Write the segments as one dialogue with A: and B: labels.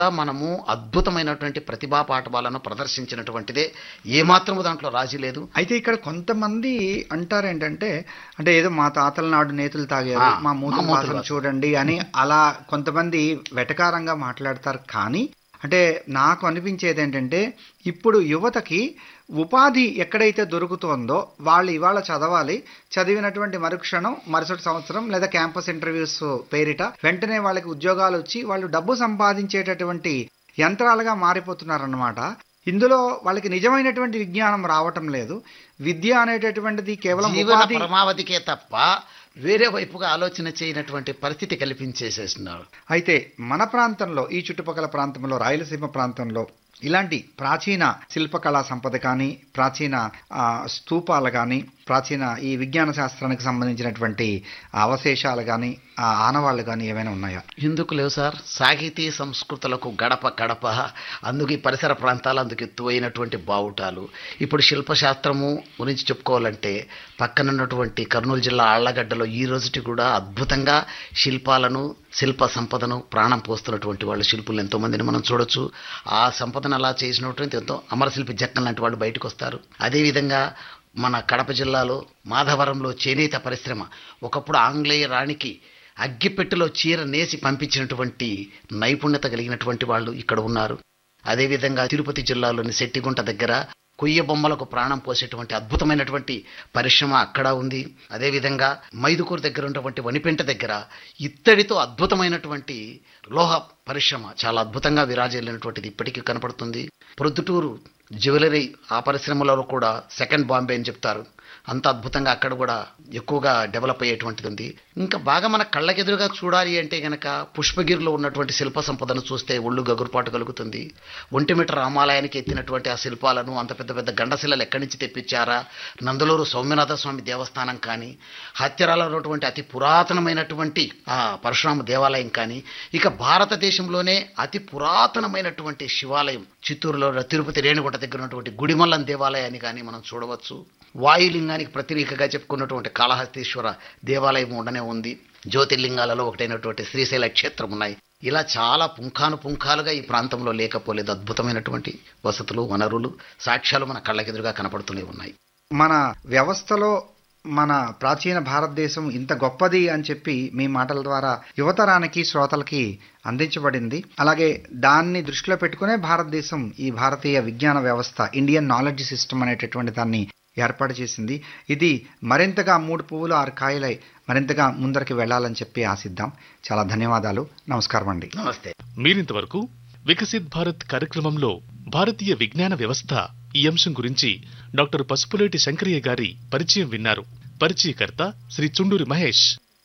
A: మనము అద్భుతమైనటువంటి ప్రతిభా పాఠవాలను ప్రదర్శించినటువంటిదే ఏమాత్రము దాంట్లో రాజీ లేదు
B: అయితే ఇక్కడ కొంతమంది అంటారు ఏంటంటే అంటే ఏదో మా తాతల నాడు నేతులు తాగారు
A: ఆ,
B: మా
A: మా
B: మూతుల
A: మూతుల
B: వాసన
A: వాసన.
B: చూడండి అని అలా కొంతమంది వెటకారంగా మాట్లాడతారు కానీ అంటే నాకు అనిపించేది ఏంటంటే ఇప్పుడు యువతకి ఉపాధి ఎక్కడైతే దొరుకుతోందో వాళ్ళు ఇవాళ చదవాలి చదివినటువంటి మరుక్షణం మరుసటి సంవత్సరం లేదా క్యాంపస్ ఇంటర్వ్యూస్ పేరిట వెంటనే వాళ్ళకి ఉద్యోగాలు వచ్చి వాళ్ళు డబ్బు సంపాదించేటటువంటి యంత్రాలుగా మారిపోతున్నారన్నమాట ఇందులో వాళ్ళకి నిజమైనటువంటి విజ్ఞానం రావటం లేదు విద్య అనేటటువంటిది కేవలం
A: జీవన
B: ఉపాధి
A: పరమావధికే తప్ప వేరే వైపుగా ఆలోచన చేయనటువంటి పరిస్థితి కల్పించేసేస్తున్నారు
B: అయితే మన ప్రాంతంలో ఈ చుట్టుపక్కల ప్రాంతంలో రాయలసీమ ప్రాంతంలో ఇలాంటి ప్రాచీన శిల్పకళా సంపద కానీ ప్రాచీన ఆ, స్తూపాలు కానీ ప్రాచీన ఈ విజ్ఞాన శాస్త్రానికి సంబంధించినటువంటి అవశేషాలు కానీ ఆ ఆనవాళ్ళు కానీ ఏమైనా ఉన్నాయా
A: ఎందుకు లేవు సార్ సాహితీ సంస్కృతులకు గడప గడప అందుకు ఈ పరిసర ప్రాంతాలు అందుకు ఎత్తువైనటువంటి బావుటాలు ఇప్పుడు శిల్పశాస్త్రము గురించి చెప్పుకోవాలంటే పక్కనున్నటువంటి కర్నూలు జిల్లా ఆళ్లగడ్డలో ఈ రోజుటి కూడా అద్భుతంగా శిల్పాలను శిల్ప సంపదను ప్రాణం పోస్తున్నటువంటి వాళ్ళు శిల్పులు ఎంతో మందిని మనం చూడొచ్చు ఆ సంపదను అలా చేసినటువంటి ఎంతో అమరశిల్పి జక్కన్ లాంటి వాళ్ళు బయటకు వస్తారు అదేవిధంగా మన కడప జిల్లాలో మాధవరంలో చేనేత పరిశ్రమ ఒకప్పుడు ఆంగ్లేయ రాణికి అగ్గిపెట్టెలో చీర నేసి పంపించినటువంటి నైపుణ్యత కలిగినటువంటి వాళ్ళు ఇక్కడ ఉన్నారు అదేవిధంగా తిరుపతి జిల్లాలోని శెట్టిగుంట దగ్గర కొయ్య బొమ్మలకు ప్రాణం పోసేటువంటి అద్భుతమైనటువంటి పరిశ్రమ అక్కడ ఉంది అదేవిధంగా మైదుకూరు దగ్గర ఉన్నటువంటి వనిపెంట దగ్గర ఇత్తడితో అద్భుతమైనటువంటి లోహ పరిశ్రమ చాలా అద్భుతంగా విరాజిల్లినటువంటిది ఇప్పటికీ కనపడుతుంది ప్రొద్దుటూరు జ్యువెలరీ ఆ పరిశ్రమలో కూడా సెకండ్ బాంబే అని చెప్తారు అంత అద్భుతంగా అక్కడ కూడా ఎక్కువగా డెవలప్ అయ్యేటువంటిది ఉంది ఇంకా బాగా మన కళ్ళకెదురుగా చూడాలి అంటే గనక పుష్పగిరిలో ఉన్నటువంటి శిల్ప సంపదను చూస్తే ఒళ్ళు గగురుపాటు కలుగుతుంది ఒంటిమిట రామాలయానికి ఎత్తినటువంటి ఆ శిల్పాలను అంత పెద్ద పెద్ద గండశిలలు ఎక్కడి నుంచి తెప్పించారా నందలూరు సౌమ్యనాథ స్వామి దేవస్థానం కానీ హత్యరాలో ఉన్నటువంటి అతి పురాతనమైనటువంటి ఆ పరశురామ దేవాలయం కానీ ఇక భారతదేశంలోనే అతి పురాతనమైనటువంటి శివాలయం చిత్తూరులో తిరుపతి రేణుగుంట దగ్గర ఉన్నటువంటి గుడిమల్లం దేవాలయాన్ని కానీ మనం చూడవచ్చు వాయులింగానికి ప్రతిరేకగా చెప్పుకున్నటువంటి కాళహస్తీశ్వర దేవాలయం ఉండనే ఉంది జ్యోతిర్లింగాలలో ఒకటైనటువంటి శ్రీశైల క్షేత్రం ఉన్నాయి ఇలా చాలా పుంఖాను పుంఖాలుగా ఈ ప్రాంతంలో లేకపోలేదు అద్భుతమైనటువంటి వసతులు వనరులు సాక్ష్యాలు మన కళ్ళకెదురుగా కనపడుతూనే ఉన్నాయి
B: మన వ్యవస్థలో మన ప్రాచీన భారతదేశం ఇంత గొప్పది అని చెప్పి మీ మాటల ద్వారా యువతరానికి శ్రోతలకి అందించబడింది అలాగే దాన్ని దృష్టిలో పెట్టుకునే భారతదేశం ఈ భారతీయ విజ్ఞాన వ్యవస్థ ఇండియన్ నాలెడ్జ్ సిస్టమ్ అనేటటువంటి దాన్ని ఏర్పాటు చేసింది ఇది మరింతగా మూడు పువ్వులు ఆరు కాయలై మరింతగా ముందరికి వెళ్ళాలని చెప్పి ఆశిద్దాం చాలా ధన్యవాదాలు నమస్కారం అండి
A: నమస్తే
C: మీరింతవరకు వికసిత్ భారత్ కార్యక్రమంలో భారతీయ విజ్ఞాన వ్యవస్థ ఈ అంశం గురించి డాక్టర్ పసుపులేటి శంకరయ్య గారి పరిచయం విన్నారు పరిచయకర్త శ్రీ చుండూరి మహేష్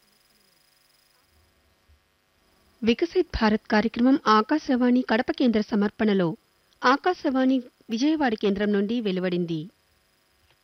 D: వికసిత్ భారత్ కార్యక్రమం ఆకాశవాణి కడప కేంద్ర సమర్పణలో ఆకాశవాణి విజయవాడ కేంద్రం నుండి వెలువడింది